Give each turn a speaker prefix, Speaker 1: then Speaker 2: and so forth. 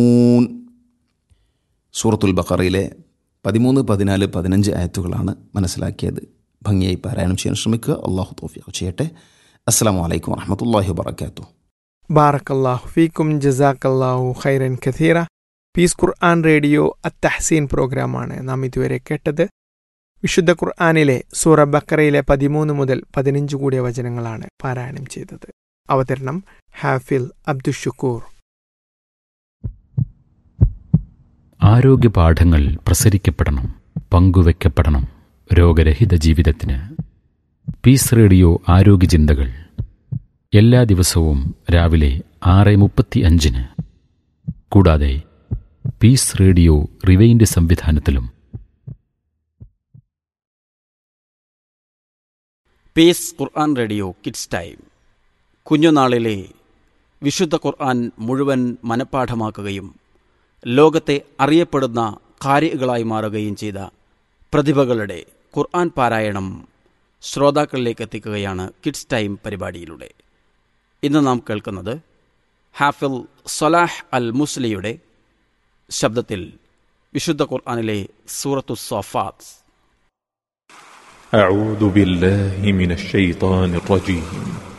Speaker 1: സൂറത്തുൽ ബക്കറയിലെ പതിമൂന്ന് പതിനാല് പതിനഞ്ച് ആയത്തുകളാണ് മനസ്സിലാക്കിയത് ഭംഗിയായി പാരായണം ചെയ്യാൻ ശ്രമിക്കുക അള്ളാഹു തോഫിയൊക്കെ ചെയ്യട്ടെ അസ്സാം വലൈക്കും വറഹമത്തല്ലാഹി വാബർക്കാത്തു
Speaker 2: ബാറക്കല്ലാഹു ഫീക്കും ജസാക്കല്ലാഹു ഖൈറൻ ഖഥീറ പീസ് ഖുർആൻ റേഡിയോ അത്തഹസീൻ പ്രോഗ്രാമാണ് നാം ഇതുവരെ കേട്ടത് വിശുദ്ധ ഖുർആാനിലെ സൂറ ബക്കറയിലെ പതിമൂന്ന് മുതൽ പതിനഞ്ച് കൂടിയ വചനങ്ങളാണ് പാരായണം ചെയ്തത് അവതരണം ഹാഫിൽ അബ്ദുഷുക്കൂർ
Speaker 3: ആരോഗ്യ പാഠങ്ങൾ പ്രസരിക്കപ്പെടണം പങ്കുവെക്കപ്പെടണം രോഗരഹിത ജീവിതത്തിന് പീസ് റേഡിയോ ആരോഗ്യ ചിന്തകൾ എല്ലാ ദിവസവും രാവിലെ ആറ് മുപ്പത്തി അഞ്ചിന് കൂടാതെ പീസ് റേഡിയോ റിവൈൻഡ് സംവിധാനത്തിലും
Speaker 4: പീസ് ഖുർആൻ റേഡിയോ കിഡ്സ് ടൈം കുഞ്ഞുനാളിലെ വിശുദ്ധ ഖുർആൻ മുഴുവൻ മനഃപ്പാഠമാക്കുകയും ലോകത്തെ അറിയപ്പെടുന്ന കാര്യങ്ങളായി മാറുകയും ചെയ്ത പ്രതിഭകളുടെ ഖുർആൻ പാരായണം ശ്രോതാക്കളിലേക്ക് എത്തിക്കുകയാണ് കിഡ്സ് ടൈം പരിപാടിയിലൂടെ ഇന്ന് നാം കേൾക്കുന്നത് ഹാഫിൽ സലാഹ് അൽ മുസ്ലിയുടെ ശബ്ദത്തിൽ വിശുദ്ധ ഖുർആനിലെ സൂറത്തു സോഫാത്ത്
Speaker 5: أعوذ بالله من الشيطان الرجيم